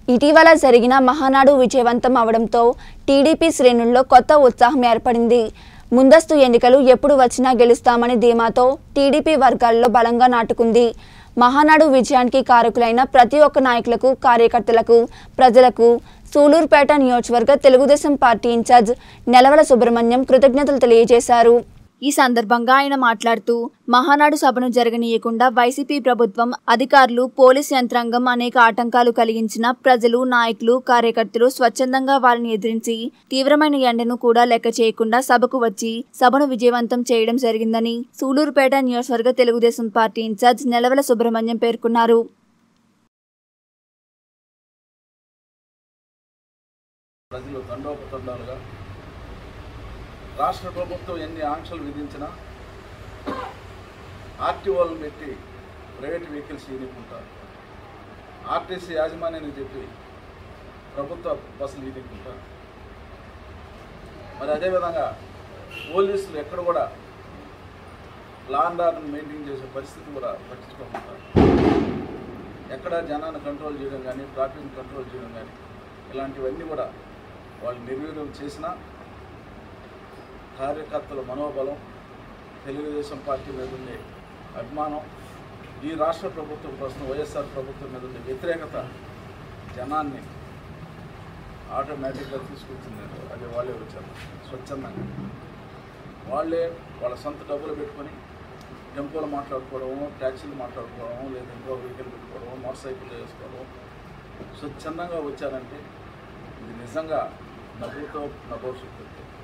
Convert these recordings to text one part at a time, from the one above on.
ఇటీవల జరిగిన మహానాడు విజయవంతం అవడంతో టీడీపీ శ్రేణుల్లో కొత్త ఉత్సాహం ఏర్పడింది ముందస్తు ఎన్నికలు ఎప్పుడు వచ్చినా గెలుస్తామని ధీమాతో టీడీపీ వర్గాల్లో బలంగా నాటుకుంది మహానాడు విజయానికి కారకులైన ప్రతి ఒక్క నాయకులకు కార్యకర్తలకు ప్రజలకు సూలూరుపేట నియోజకవర్గ తెలుగుదేశం పార్టీ ఇన్ఛార్జ్ నెలవల సుబ్రహ్మణ్యం కృతజ్ఞతలు తెలియజేశారు ఈ సందర్భంగా ఆయన మాట్లాడుతూ మహానాడు సభను జరగనీయకుండా వైసీపీ ప్రభుత్వం అధికారులు పోలీస్ యంత్రాంగం అనేక ఆటంకాలు కలిగించిన ప్రజలు నాయకులు కార్యకర్తలు స్వచ్ఛందంగా వారిని ఎదిరించి తీవ్రమైన ఎండను కూడా లెక్క చేయకుండా సభకు వచ్చి సభను విజయవంతం చేయడం జరిగిందని సూలూరుపేట నియోజకవర్గ తెలుగుదేశం పార్టీ ఇన్ఛార్జ్ నెలవల సుబ్రహ్మణ్యం పేర్కొన్నారు ప్రజలు దండోపతండాలుగా రాష్ట్ర ప్రభుత్వం ఎన్ని ఆంక్షలు విధించినా ఆర్టీఓలను పెట్టి ప్రైవేట్ వెహికల్స్ ఈనుకుంటారు ఆర్టీసీ యాజమాన్యాన్ని చెప్పి ప్రభుత్వ బస్సులు ఈనుకుంటారు మరి అదేవిధంగా పోలీసులు ఎక్కడ కూడా లా అండ్ ఆర్డర్ని మెయింటైన్ చేసే పరిస్థితి కూడా పట్టించుకోకుంటారు ఎక్కడ జనాన్ని కంట్రోల్ చేయడం కానీ ట్రాఫిక్ని కంట్రోల్ చేయడం కానీ ఇలాంటివన్నీ కూడా వాళ్ళు నిర్వీర్యం చేసిన కార్యకర్తల మనోబలం తెలుగుదేశం పార్టీ మీద ఉండే అభిమానం ఈ రాష్ట్ర ప్రభుత్వం ప్రస్తుతం వైఎస్ఆర్ ప్రభుత్వం మీద ఉండే వ్యతిరేకత జనాన్ని ఆటోమేటిక్గా తీసుకొచ్చింది అది వాళ్ళే వచ్చారు స్వచ్ఛందంగా వాళ్ళే వాళ్ళ సొంత డబ్బులు పెట్టుకొని టెంపోలు మాట్లాడుకోవడము ట్యాక్సీలు మాట్లాడుకోవడము లేదా ఇంకో వెహికల్ పెట్టుకోవడము మోటార్ సైకిల్ వేసుకోవడం స్వచ్ఛందంగా వచ్చారంటే ఇది నిజంగా నవ్వుతో నభవిష్యత్తు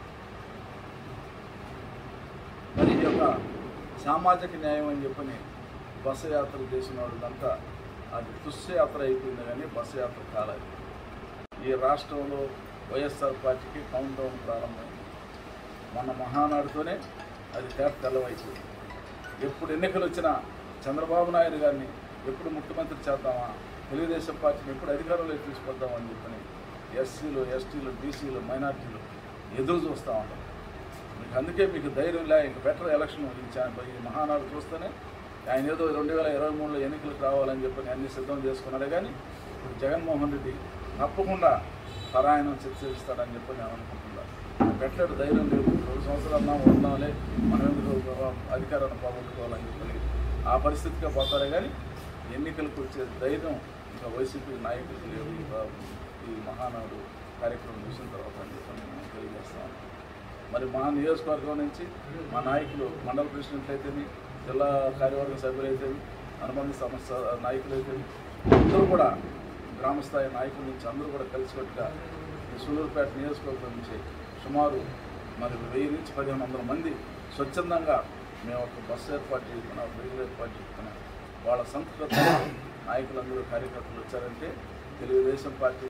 మరి ఈ యొక్క సామాజిక న్యాయం అని చెప్పని బస్సు యాత్ర చేసిన వాళ్ళంతా అది తుస్సు యాత్ర అయిపోయింది కానీ బస్సు యాత్ర కాలేదు ఈ రాష్ట్రంలో వైఎస్ఆర్ పార్టీకి కౌంట్ డౌన్ ప్రారంభమైంది మన మహానాడుతోనే అది తేట తెల్లవైపోయింది ఎప్పుడు ఎన్నికలు వచ్చినా చంద్రబాబు నాయుడు గారిని ఎప్పుడు ముఖ్యమంత్రి చేద్దామా తెలుగుదేశం పార్టీని ఎప్పుడు అధికారంలోకి తీసుకొద్దామని చెప్పని ఎస్సీలు ఎస్టీలు బీసీలు మైనార్టీలు ఎదురు చూస్తూ ఉంటారు మీకు అందుకే మీకు ధైర్యం లే ఇంక బెటర్ ఎలక్షన్ ఈ చా- ఈ మహానాడు చూస్తేనే ఆయన ఏదో రెండు వేల ఇరవై మూడులో ఎన్నికలకు రావాలని చెప్పని అన్ని సిద్ధం చేసుకున్నాడే కానీ ఇప్పుడు జగన్మోహన్ రెడ్డి తప్పకుండా పరాయణం చర్చిస్తాడని చెప్పి నేను అనుకుంటున్నాను పెట్టలేడు ధైర్యం లేదు రెండు సంవత్సరాలు ఉన్నాం ఉన్నాంలే మనం ఎందుకు అధికారాన్ని పోగొట్టుకోవాలని చెప్పని ఆ పరిస్థితిగా పోతారే కానీ ఎన్నికలకు వచ్చే ధైర్యం ఇంకా వైసీపీ నాయకులకు లేదు ఈ బా- ఈ మహానాడు కార్యక్రమం చూసిన తర్వాత అని చెప్పని నేను తెలియజేస్తాను మరి మా నియోజకవర్గం నుంచి మా నాయకులు మండల ప్రెసిడెంట్లు అయితేమి జిల్లా కార్యవర్గ సభ్యులు అయితేమి అనుబంధ సంస్థ నాయకులు అయితేమి అందరూ కూడా గ్రామస్థాయి నాయకుల నుంచి అందరూ కూడా కలిసికట్టుగా ఈ సూలూరుపేట నియోజకవర్గం నుంచి సుమారు మరి వెయ్యి నుంచి పదిహేను వందల మంది స్వచ్ఛందంగా మేము ఒక బస్సు ఏర్పాటు చేసుకున్నాం రైలు ఏర్పాటు చేసుకున్నాం వాళ్ళ సంస్కృత నాయకులందరూ కార్యకర్తలు వచ్చారంటే తెలుగుదేశం పార్టీ